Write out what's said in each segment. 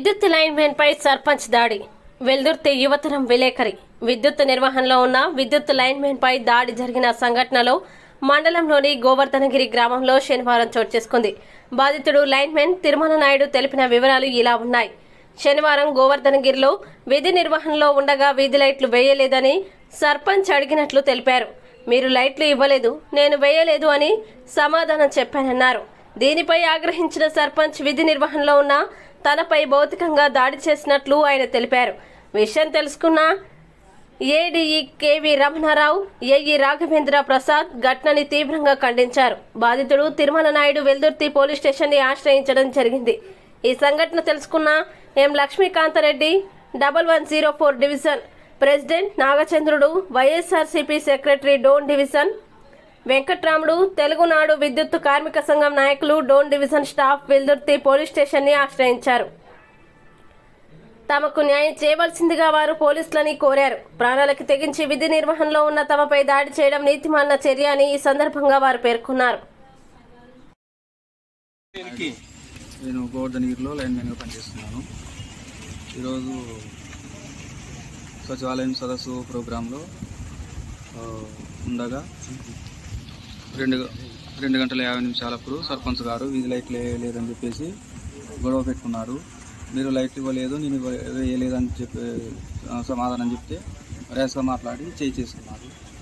విద్యుత్ లైన్ పై సర్పంచ్ దాడి వెల్దుర్తి యువతరం విలేకరి విద్యుత్ నిర్వహణలో ఉన్న విద్యుత్ లైన్ పై దాడి జరిగిన సంఘటనలో మండలంలోని గోవర్ధనగిరి గ్రామంలో శనివారం చోటు చేసుకుంది బాధితుడు లైన్మెన్ తిరుమల నాయుడు తెలిపిన వివరాలు ఇలా ఉన్నాయి శనివారం గోవర్ధనగిరిలో విధి నిర్వహణలో ఉండగా వీధి లైట్లు వేయలేదని సర్పంచ్ అడిగినట్లు తెలిపారు మీరు లైట్లు ఇవ్వలేదు నేను వేయలేదు అని సమాధానం చెప్పానన్నారు దీనిపై ఆగ్రహించిన సర్పంచ్ విధి నిర్వహణలో ఉన్న తనపై భౌతికంగా దాడి చేసినట్లు ఆయన తెలిపారు విషయం తెలుసుకున్న A D E K V Ramanarao A E Raghavendra Prasad ఘటనని తీవ్రంగా ఖండించారు బాధితుడు తిరుమల నాయుడు వెల్దుర్తి పోలీస్ స్టేషన్ ని ఆశ్రయించడం జరిగింది ఈ సంఘటన తెలుసుకున్న M Lakshmikanthareddy double one zero four division president Nagachandrudu Y S R C P secretary Dhone division Venkatramudu Telugunadu విద్యుత్ కార్మిక సంఘం నాయకులు Dhone division staff Veldurthi police station ని ఆశ్రయించారు తమకు న్యాయం చేయవలసిందిగా వారు పోలీసులని కోరారు ప్రాణాలకు తెగించి విధి నిర్వహణలో ఉన్న తమపై దాడి చేయడం నీతిమాలిన చర్య అని ఈ సందర్భంగా వారు పేర్కొన్నారు నేను గోవర్ధనగిరిలో లైన్ మ్యాన్గా పనిచేస్తున్నాను ఈరోజు సచివాలయం సదస్సు ప్రోగ్రాంలో ఆ, ఉండగా రెండు రెండు గంటల యాభై నిమిషాలప్పుడు సర్పంచ్ గారు వీధి లైట్లు వేయలేదని చెప్పేసి గొడవ పెట్టుకున్నారు మీరు లైట్లు ఇవ్వలేదు నేను ఇవ్వ- వేయలేదని చెప్పి ఆ, సమాధానం చెప్తే రేస్గా మాట్లాడి చేయి చేసుకున్నారు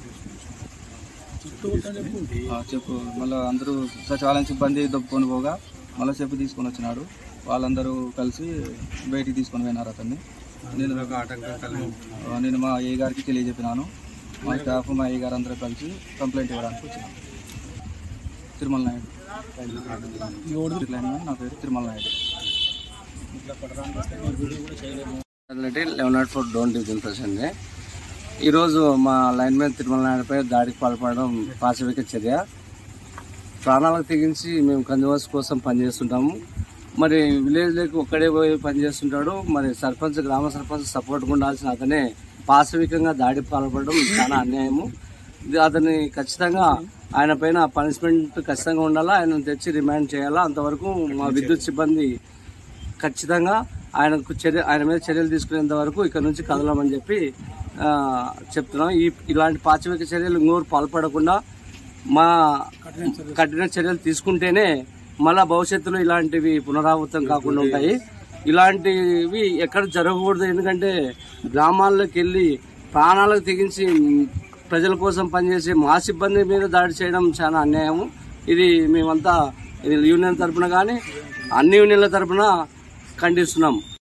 ఆ, చెప్పు మళ్ళీ అందరూ సచివాలయం సిబ్బంది దొప్పుకొని పోగా మళ్ళీ చెప్పు తీసుకొని వచ్చినాడు వాళ్ళందరూ కలిసి బయటికి తీసుకొని పోయినారు అతన్ని నేను ఆ, నేను మా ఏ గారికి తెలియజెప్పినాను మా స్టాఫ్ మా ఏ గారు అందరూ కలిసి కంప్లైంట్ ఇవ్వడానికి వచ్చినాం తిరుమల నాయుడు లైన్ నా పేరు తిరుమల నాయుడు అంటే eleven naught four Dhone division president ఈరోజు మా లైన్ మ్యాన్ తిరుమల నాయుడుపై దాడికి పాల్పడడం పాశవిక చర్య ప్రాణాలకు తెగించి మేము కన్జ్యూమర్స్ కోసం పనిచేస్తుంటాము మరి విలేజ్లోకి ఒక్కడే పోయి పనిచేస్తుంటాడు మరి సర్పంచ్ గ్రామ సర్పంచ్ సపోర్ట్ ఉండాల్సిన అతనే పాశవికంగా దాడికి పాల్పడడం చాలా అన్యాయము ఇది అతన్ని ఖచ్చితంగా ఆయన పైన పనిష్మెంట్ ఖచ్చితంగా ఉండాలా ఆయన తెచ్చి రిమాండ్ చేయాలా అంతవరకు మా విద్యుత్ సిబ్బంది ఖచ్చితంగా ఆయనకు చర్య ఆయన మీద చర్యలు తీసుకునేంత వరకు ఇక్కడ నుంచి కదలమని చెప్పి ఆ, చెప్తున్నాం ఈ ఇలాంటి పాచమిక చర్యలు ఇంకోరు పాల్పడకుండా మా కఠిన చర్యలు తీసుకుంటేనే మళ్ళా భవిష్యత్తులో ఇలాంటివి పునరావృతం కాకుండా ఉంటాయి ఇలాంటివి ఎక్కడ జరగకూడదు ఎందుకంటే గ్రామాల్లోకి వెళ్ళి ప్రాణాలకు తెగించి ప్రజల కోసం పనిచేసే మా సిబ్బంది మీద దాడి చేయడం చాలా అన్యాయము ఇది మేమంతా ఇది యూనియన్ తరపున కానీ అన్ని యూనియన్ల తరపున ఖండిస్తున్నాం